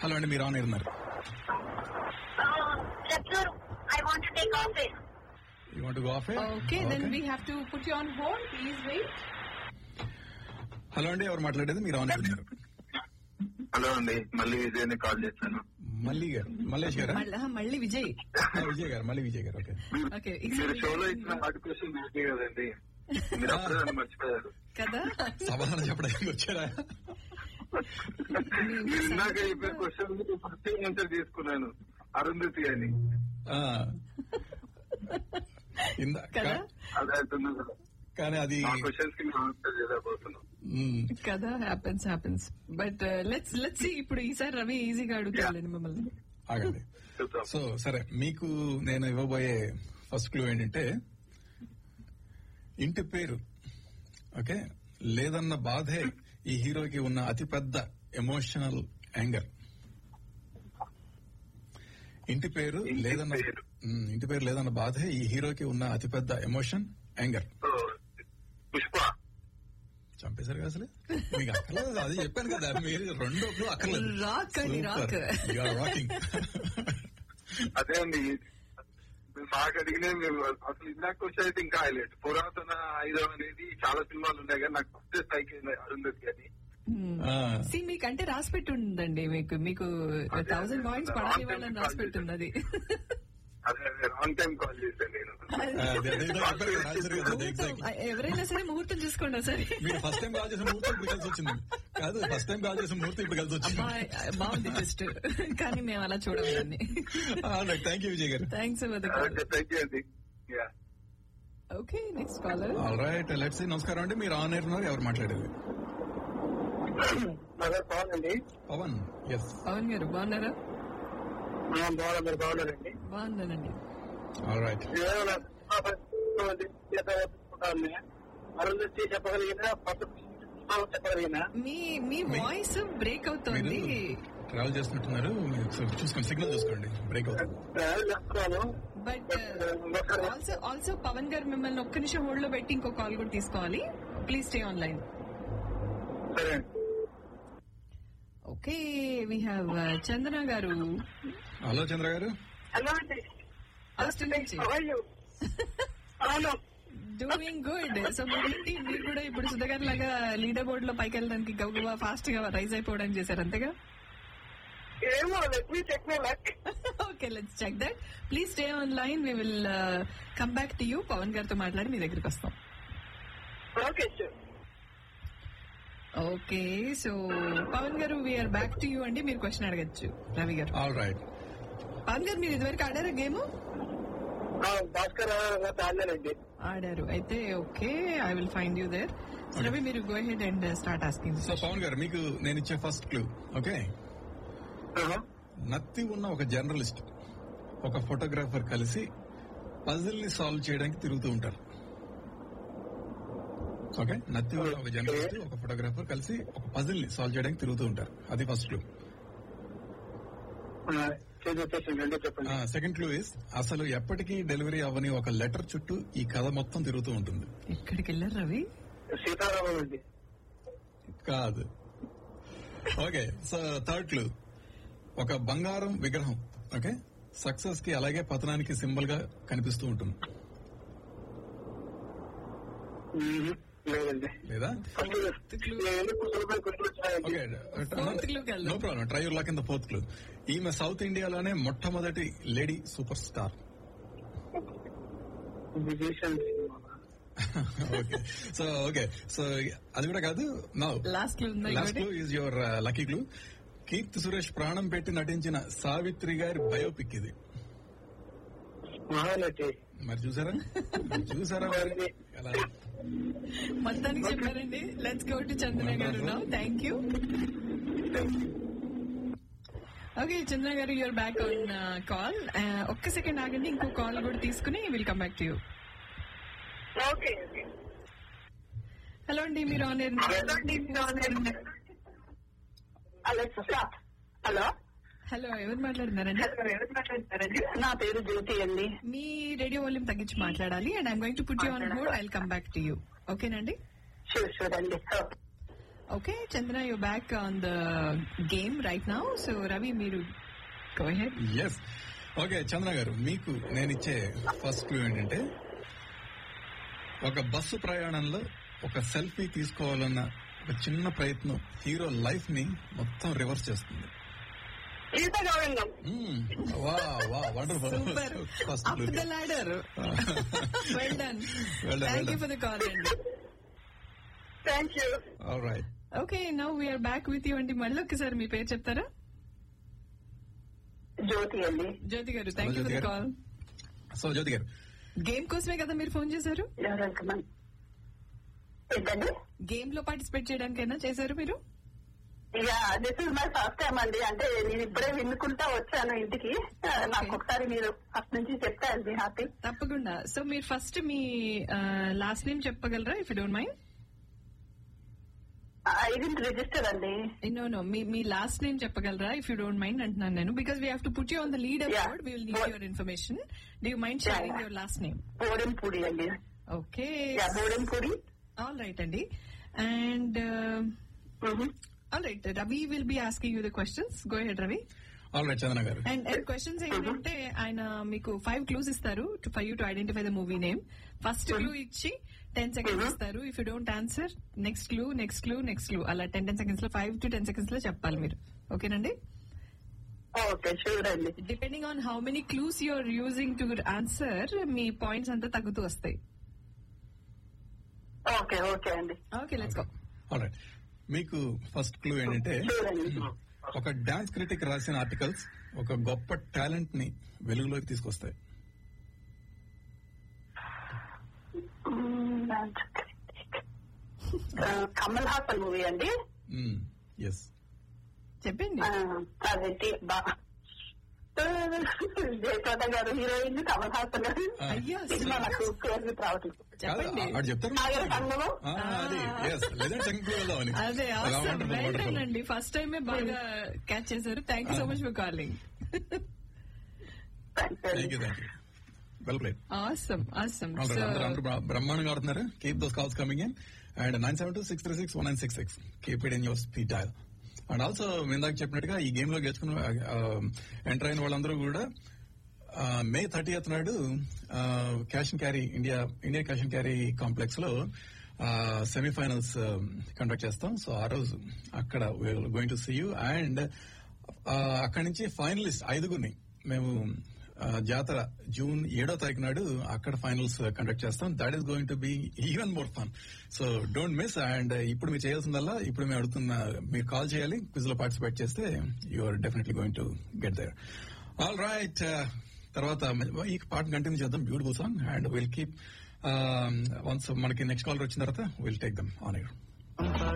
Hello అండి మీరు on air ఉన్నారు Lecture, I want to take office. You want go off Okay, then we have to put you on hold. Please wait. Hello అండి ఎవరు మాట్లాడేది మీరు on air ఉన్నారు hello అండి మళ్ళీ విజయని కాల్ చేశాను మల్లి గారు మల్లేష్ గారా మళ్ళా మళ్ళీ విజయ్ ఆ, విజయ్ గారు మళ్ళీ విజయ్ గారు ఓకే ఓకే మీరు షోలో ఇచ్చిన వాటి క్వశ్చన్ నాకే కదండి మీరు అప్పుడే నన్ను మర్చిపోయారు కదా సమాధానం చెప్పడానికి వచ్చారా మీరు ఇందాక చెప్పే క్వశ్చన్ ఫస్ట్ ఆన్సర్ తీసుకున్నాను అరుంధతి అని ఆ. ఇందా- కదా అదే అవుతుంది కదా. కానీ అది ఆ క్వశ్చన్స్ కి మేము ఆన్సర్ చేయలేకపోతున్నాం మ్, కదా happens happens but let's let's ఇప్పుడు ఈసారి రవి ఈజీగా అడుగుతాను మిమ్మల్ని ఆగండి చూద్దాం సో సరే మీకు నేను ఇవ్వబోయే ఫస్ట్ క్లూ ఏంటంటే ఇంటి పేరు ఓకే లేదన్న బాధే ఈ హీరోకి ఉన్న అతిపెద్ద ఎమోషనల్ యాంగర్ ఇంటి పేరు ఇంటి లేదన్న పేరు. మ్, ఇంటి పేరు లేదన్న బాధే ఈ హీరోకి ఉన్న అతిపెద్ద ఎమోషన్ యాంగర్ సో, పుష్ప చంపేశారు కదా అసలు మీకు అక్కర్లేదు అది చెప్పాను కదా మీరు రెండు ఒకరు అక్కర్లేదు రాక్ అండి, రాక్. రాకింగ్ అదే అండి మాకు అడిగిన మేము అసలు ఇందాక క్వశ్చన్ అయితే ఇంకా హైలైట్ పురాతన ఆయుధం అనేది చాలా సినిమాలు ఉన్నాయి కానీ నాకు ఫస్ట్ స్ట్రైక్ అయింది అరుంధతి అని సి మీకు అంటే రాసి పెట్టి ఉందండి మీకు మీకు థౌసండ్ పాయింట్స్ పడాలి వాళ్ళని రాసి పెట్టుంది అది అదే అదే రాంగ్ టైం కాల్ చేశాను నేను అదే, అదే, ఇదో చెప్పారు కదా, answer కదా, అదే ముహూర్తం, exactly. ఎవరైనా సరే ముహూర్తం చూసుకోండి సరే మీరు ఫస్ట్ టైం కాల్ చేసిన ముహూర్తం ఇప్పుడు కలిసి వచ్చింది కాదు ఫస్ట్ టైం కాల్ చేసిన ముహూర్తం ఇప్పుడు కలిసి వచ్చింది అబ్బా బాగుంది జస్ట్ కానీ మేము అలా చూడమని థ్యాంక్ యూ విజయ్ గారు thanks for the okay thank you అండి yeah okay next caller all right let's నమస్కారం అండి మీరు ఆన్ ఎయిర్ ఉన్నారు ఎవరు మాట్లాడేది అదే బాగుందండి పవన్ ఎస్ పవన్ గారు బాగున్నారా బాగా మీరు బాగున్నారండి బాగున్నానండి ఆల్ రైట్ అరుంధతి చెప్పగలిగిన చెప్పగలిగిన మీ మీ వాయిస్ బ్రేక్ అవుతోంది మీరు ట్రావెల్ చేస్తున్నట్టున్నారు మీరు ఒకసారి చూసుకోండి సిగ్నల్ చూసుకోండి బ్రేక్ అవుతుంది చెప్తున్నాను బట్ ఆల్సో ఆల్సో పవన్ గారు మిమ్మల్ని ఒక్క నిమిషం హోల్డ్ లో పెట్టి ఇంకో కాల్ కూడా తీసుకోవాలి ప్లీజ్ స్టే ఆన్లైన్ సరే okay we have Chandana garu hello Chandra garu Hello, aunty. Hostel నుంచి How are you? అవును డూయింగ్ గుడ్ సో మీరేంటి మీరు కూడా ఇప్పుడు సుధగారి లాగా లీడర్ బోర్డ్ లో పైకి వెళ్ళడానికి గబగబా ఫాస్ట్ గా రైజ్ అయిపోవడానికి చేశారు అంతేగా ఏమో let me check my luck okay let's check that please stay on line we will come back to you Pavan గారితో మాట్లాడి మీ దగ్గరికి వస్తాం okay sir okay so Pavan garu we're back to you అండి మీరు క్వశ్చన్ అడగచ్చు రవి గారు ఆల్ రైట్ పవన్ గారు మీరు ఇదివరకు ఆడారా గేమ్ భాస్కర్ ఆడానండి ఆడారు అయితే okay I will find you there Ravi మీరు go head and start asking so Pavan garu మీకు నేను ఇచ్చే ఫస్ట్ క్లూ ఓకే నత్తి ఉన్న ఒక జర్నలిస్ట్ ఒక ఫోటోగ్రాఫర్ కలిసి పజిల్ ని సాల్వ్ చేయడానికి తిరుగుతూ ఉంటారు ఓకే నత్తి ఉన్న ఒక జర్నలిస్ట్ ఒక ఫోటోగ్రాఫర్ కలిసి ఒక పజిల్ ని సాల్వ్ చేయడానికి తిరుగుతూ ఉంటారు అది ఫస్ట్ క్లూ చెప్పండి చెప్పండి సెకండ్ క్లూ ఇస్ అసలు ఎప్పటికీ డెలివరీ అవ్వని ఒక లెటర్ చుట్టూ ఈ కథ మొత్తం తిరుగుతూ ఉంటుంది ఎక్కడికి వెళ్ళారు రవి సీతారామం అండి కాదు ఓకే సో థర్డ్ క్లూ ఒక బంగారం విగ్రహం ఓకే సక్సెస్ కి అలాగే పతనానికి సింబల్ గా కనిపిస్తూ ఉంటుంది లేదండి లేదా ఫస్ట్ ఎందుకు సులభమైన క్వశ్చన్ ఓకే Fourth clue కి వెళ్దాం. No problem try your luck in the fourth clue ఈమె సౌత్ ఇండియాలోనే మొట్టమొదటి lady super star Vijayashanti okay so okay so అది కూడా కాదు నౌ లాస్ట్ క్లూ ఉందా last clue is your lucky clue Keerthy Suresh ప్రాణం పెట్టి నటించిన సావిత్రి గారి బయోపిక్ ఇది మహానటి మరి చూసారా చూసారా మరి ఎలా మొత్తానికి చెప్పారండి let's go to Chandana garu now thank you okay Chandana garu your back on call ఒక్క సెకండ్ ఆగండి ఇంకో కాల్ కూడా తీసుకుని will come back to you okay okay hello అండి మీరు on air Alexa hello hello ఎవరు మాట్లాడుతున్నారండి హలో ఎవరు మాట్లాడుతారండి నా పేరు జ్యోతి అండి మీ రేడియో వాల్యూమ్ తగ్గించి మాట్లాడాలి and I'm going to put you on hold I come back to you ఓకేనండి షూర్ షూర్ అండి okay Chandana you back on the game right now so Ravi మీరు go head yes okay Chandra garu మీకు నేను ఇచ్చే ఫస్ట్ క్లూ ఏంటంటే ఒక బస్సు ప్రయాణంలో ఒక సెల్ఫీ తీసుకోవాలన్న ఒక చిన్న ప్రయత్నం హీరో లైఫ్ ని మొత్తం రివర్స్ చేస్తుంది ఈత గోవిందం వా వా wonderful super first up the ladder well done Well done, thank well you for the call అండి thank you all right okay now we're back with you అండి మళ్ళీ ఒక్కసారి మీ పేరు చెప్తారా జ్యోతి అండి Jyothi garu thank you Jyothi for the garu. Call so Jyothi garu game కోసమే కదా మీరు ఫోన్ చేశారు ఎవరంకమా ఏంటండి గేమ్ లో పార్టిసిపేట్ చేయడానికైనా చేశారు మీరు ఇక this is my first time అండి అంటే నేను ఇప్పుడే వినుకుంటా వచ్చాను ఇంటికి ఆ, నాకు ఒకసారి మీరు ఫస్ట్ నుంచి చెప్తే అండి హ్యాపీ తప్పకుండా సో మీరు ఫస్ట్ మీ లాస్ట్ నేమ్ చెప్పగలరా ఇఫ్ డోంట్ మైండ్ ఇది రిజిస్టర్ అండి నో నో మీ మీ లాస్ట్ నేమ్ చెప్పగలరా ఇఫ్ యూ డోంట్ మైండ్ అంటున్నాను నేను because we have to put you on the leader Yeah. Board we will need your information do you mind sharing Yeah. Your last name Bodempudi అండి okay yeah Bodempudi all right అండి and all right Ravi will be asking you the questions go head Ravi all right Chandana garu and and questions ఏంటంటే ఆయన మీకు five clues ఇస్తారు for you to identify the movie name first clue ఇచ్చి ten seconds ఇస్తారు if you don't answer next clue next clue next clue అలా ten ten seconds లో five to ten seconds లో చెప్పాలి మీరు ఓకేనండి ఓకే షూర్ అండి depending on how many clues you're using to answer మీ పాయింట్స్ అంతా తగ్గుతూ వస్తాయి ఓకే ఓకే అండి okay let's go all right మీకు ఫస్ట్ క్లూ ఏంటంటే షూర్ అండి ఒక డాన్స్ క్రిటిక్ రాసిన ఆర్టికల్స్ ఒక గొప్ప టాలెంట్ ని వెలుగులోకి తీసుకొస్తాయి కమల్ హాసన్ మూవీ అండి ఎస్ చెప్పండి ఆ, అదేంటి బా జయప్రద గారు హీరోయిన్ కమల్ హాసన్ గారు అయ్యో, సినిమా నాకు పేరు గుర్తు రావట్లేదు చెప్పండి వాడు చెప్తారు నాగర సంగమం ఆ, అది ఎస్ లేదంటే టెంక్ వెళ్దామని అదే వెల్ డన్ అండి ఫస్ట్ టైమే బాగా క్యాచ్ చేశారు thank you so much for calling thank you thank you well played awesome awesome అందరూ అందరూ బ్ర- బ్రహ్మాండంగా ఆడుతున్నారు keep those calls coming in and nine seven two six three six one nine six six keep it in your speed dial and also ఇందాక చెప్పినట్టుగా ఈ game లో గెలుచుకున్న ఎంటర్ అయిన వాళ్ళందరూ కూడా మే థర్టీ నాడు cash and carry India India cash and carry complex లో సెమీఫైనల్స్ కండక్ట్ చేస్తాం సో ఆ రోజు అక్కడ going to see you and అక్కడి నుంచి ఫైనలిస్ట్ ఐదుగురిని మేము ఆ, జాతర జూన్ ఏడో తారీఖు నాడు అక్కడ ఫైనల్స్ కండక్ట్ చేస్తాం that is going to be even more fun so don't miss and ఇప్పుడు మీరు చేయాల్సిందల్లా ఇప్పుడు మేము అడుగుతున్న మీరు కాల్ చేయాలి క్విజ్ లో పార్టిసిపేట్ చేస్తే you are definitely going to get there all right తర్వాత ఈ పాట కంటిన్యూ చేద్దాం beautiful song and will keep once మనకి నెక్స్ట్ కాల్ వచ్చిన తర్వాత will take them on air